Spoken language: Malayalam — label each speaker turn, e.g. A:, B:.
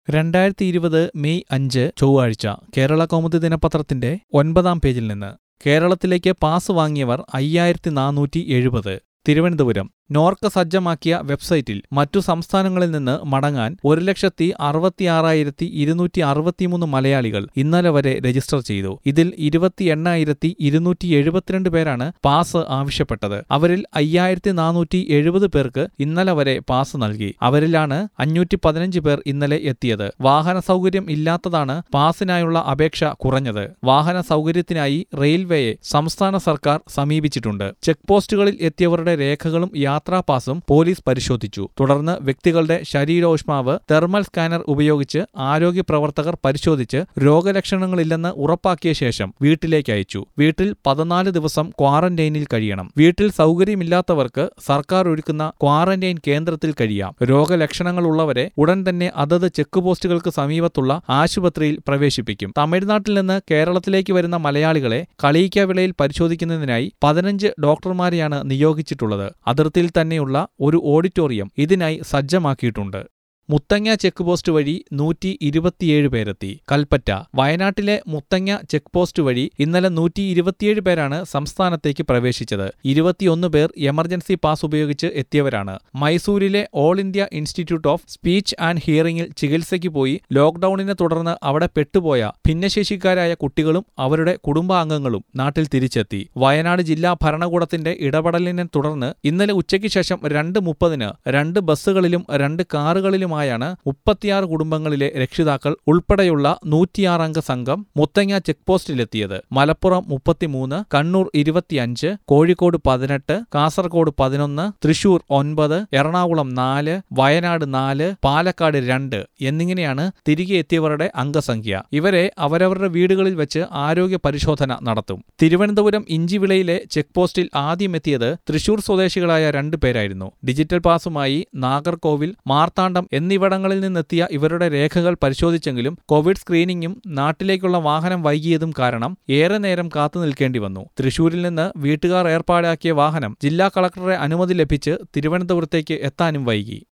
A: രണ്ടായിരത്തി ഇരുപത് മെയ് അഞ്ച് ചൊവ്വാഴ്ച കേരള കൗമുദി ദിനപത്രത്തിന്റെ ഒൻപതാം പേജിൽ നിന്ന് കേരളത്തിലേക്ക് പാസ് വാങ്ങിയവർ അയ്യായിരത്തി നാനൂറ്റി എഴുപത് തിരുവനന്തപുരം നോർക്ക സജ്ജമാക്കിയ വെബ്സൈറ്റിൽ മറ്റു സംസ്ഥാനങ്ങളിൽ നിന്ന് മടങ്ങാൻ ഒരു ലക്ഷത്തി അറുപത്തിയാറായിരത്തി ഇരുന്നൂറ്റി അറുപത്തിമൂന്ന് മലയാളികൾ ഇന്നലെ വരെ രജിസ്റ്റർ ചെയ്തു ഇതിൽ ഇരുപത്തി എണ്ണായിരത്തി ഇരുന്നൂറ്റി എഴുപത്തിരണ്ട് പേരാണ് പാസ് ആവശ്യപ്പെട്ടത് അവരിൽ അയ്യായിരത്തി നാനൂറ്റി എഴുപത് പേർക്ക് ഇന്നലെ വരെ പാസ് നൽകി അവരിലാണ് അഞ്ഞൂറ്റി പതിനഞ്ച് പേർ ഇന്നലെ എത്തിയത് വാഹന സൗകര്യം ഇല്ലാത്തതാണ് പാസിനായുള്ള അപേക്ഷ കുറഞ്ഞത് വാഹന സൗകര്യത്തിനായി റെയിൽവേയെ സംസ്ഥാന സർക്കാർ സമീപിച്ചിട്ടുണ്ട് ചെക്ക് പോസ്റ്റുകളിൽ എത്തിയവരുടെ രേഖകളും യാത്രാ പാസും പോലീസ് പരിശോധിച്ചു തുടർന്ന് വ്യക്തികളുടെ ശരീരോഷ്മാവ് തെർമൽ സ്കാനർ ഉപയോഗിച്ച് ആരോഗ്യ പ്രവർത്തകർ പരിശോധിച്ച് രോഗലക്ഷണങ്ങളില്ലെന്ന് ഉറപ്പാക്കിയ ശേഷം വീട്ടിലേക്ക് അയച്ചു വീട്ടിൽ പതിനാല് ദിവസം ക്വാറന്റൈനിൽ കഴിയണം വീട്ടിൽ സൗകര്യമില്ലാത്തവർക്ക് സർക്കാർ ഒരുക്കുന്ന ക്വാറന്റൈൻ കേന്ദ്രത്തിൽ കഴിയാം രോഗലക്ഷണങ്ങളുള്ളവരെ ഉടൻ തന്നെ അതത് ചെക്ക് പോസ്റ്റുകൾക്ക് സമീപത്തുള്ള ആശുപത്രിയിൽ പ്രവേശിപ്പിക്കും തമിഴ്നാട്ടിൽ നിന്ന് കേരളത്തിലേക്ക് വരുന്ന മലയാളികളെ കളിയിക്കാവിളയിൽ പരിശോധിക്കുന്നതിനായി പതിനഞ്ച് ഡോക്ടർമാരെയാണ് നിയോഗിച്ചിട്ടുള്ളത് അതിർത്തിയിൽ തന്നെയുള്ള ഒരു ഓഡിറ്റോറിയം ഇതിനായി സജ്ജമാക്കിയിട്ടുണ്ട് മുത്തങ്ങ ചെക്ക് പോസ്റ്റ് വഴി നൂറ്റി ഇരുപത്തിയേഴ് പേരെത്തി കൽപ്പറ്റ വയനാട്ടിലെ മുത്തങ്ങ ചെക്ക് പോസ്റ്റ് വഴി ഇന്നലെ നൂറ്റി ഇരുപത്തിയേഴ് പേരാണ് സംസ്ഥാനത്തേക്ക് പ്രവേശിച്ചത് ഇരുപത്തിയൊന്ന് പേർ എമർജൻസി പാസ് ഉപയോഗിച്ച് എത്തിയവരാണ് മൈസൂരിലെ All India Institute of Speech and ഹിയറിംഗിൽ ചികിത്സയ്ക്ക് പോയി ലോക്ഡൌണിനെ തുടർന്ന് അവിടെ പെട്ടുപോയ ഭിന്നശേഷിക്കാരായ കുട്ടികളും അവരുടെ കുടുംബാംഗങ്ങളും നാട്ടിൽ തിരിച്ചെത്തി വയനാട് ജില്ലാ ഭരണകൂടത്തിന്റെ ഇടപെടലിനെ തുടർന്ന് ഇന്നലെ ഉച്ചയ്ക്ക് ശേഷം രണ്ട് മുപ്പതിന് രണ്ട് ബസ്സുകളിലും രണ്ട് കാറുകളിലുമായി ാണ് മുപ്പത്തിയാറ് കുടുംബങ്ങളിലെ രക്ഷിതാക്കൾ ഉൾപ്പെടെയുള്ള നൂറ്റിയാറംഗ സംഘം മുത്തങ്ങ ചെക്ക് പോസ്റ്റിലെത്തിയത് മലപ്പുറം മുപ്പത്തിമൂന്ന് കണ്ണൂർ ഇരുപത്തിയഞ്ച് കോഴിക്കോട് പതിനെട്ട് കാസർഗോഡ് പതിനൊന്ന് തൃശൂർ ഒൻപത് എറണാകുളം നാല് വയനാട് നാല് പാലക്കാട് രണ്ട് എന്നിങ്ങനെയാണ് തിരികെ എത്തിയവരുടെ അംഗസംഖ്യ ഇവരെ അവരവരുടെ വീടുകളിൽ വെച്ച് ആരോഗ്യ പരിശോധന നടത്തും തിരുവനന്തപുരം ഇഞ്ചിവിളയിലെ ചെക്ക് പോസ്റ്റിൽ ആദ്യം എത്തിയത് തൃശൂർ സ്വദേശികളായ രണ്ടു പേരായിരുന്നു ഡിജിറ്റൽ പാസുമായി നാഗർകോവിൽ മാർത്താണ്ഡം എന്നിവിടങ്ങളിൽ നിന്നെത്തിയ ഇവരുടെ രേഖകൾ പരിശോധിച്ചെങ്കിലും കോവിഡ് സ്ക്രീനിംഗും നാട്ടിലേക്കുള്ള വാഹനം വൈകിയതും കാരണം ഏറെ നേരം കാത്തു നിൽക്കേണ്ടി വന്നു തൃശൂരിൽ നിന്ന് വീട്ടുകാർ ഏർപ്പാടാക്കിയ വാഹനം ജില്ലാ കളക്ടറുടെ അനുമതി ലഭിച്ച് തിരുവനന്തപുരത്തേക്ക് എത്താനും വൈകി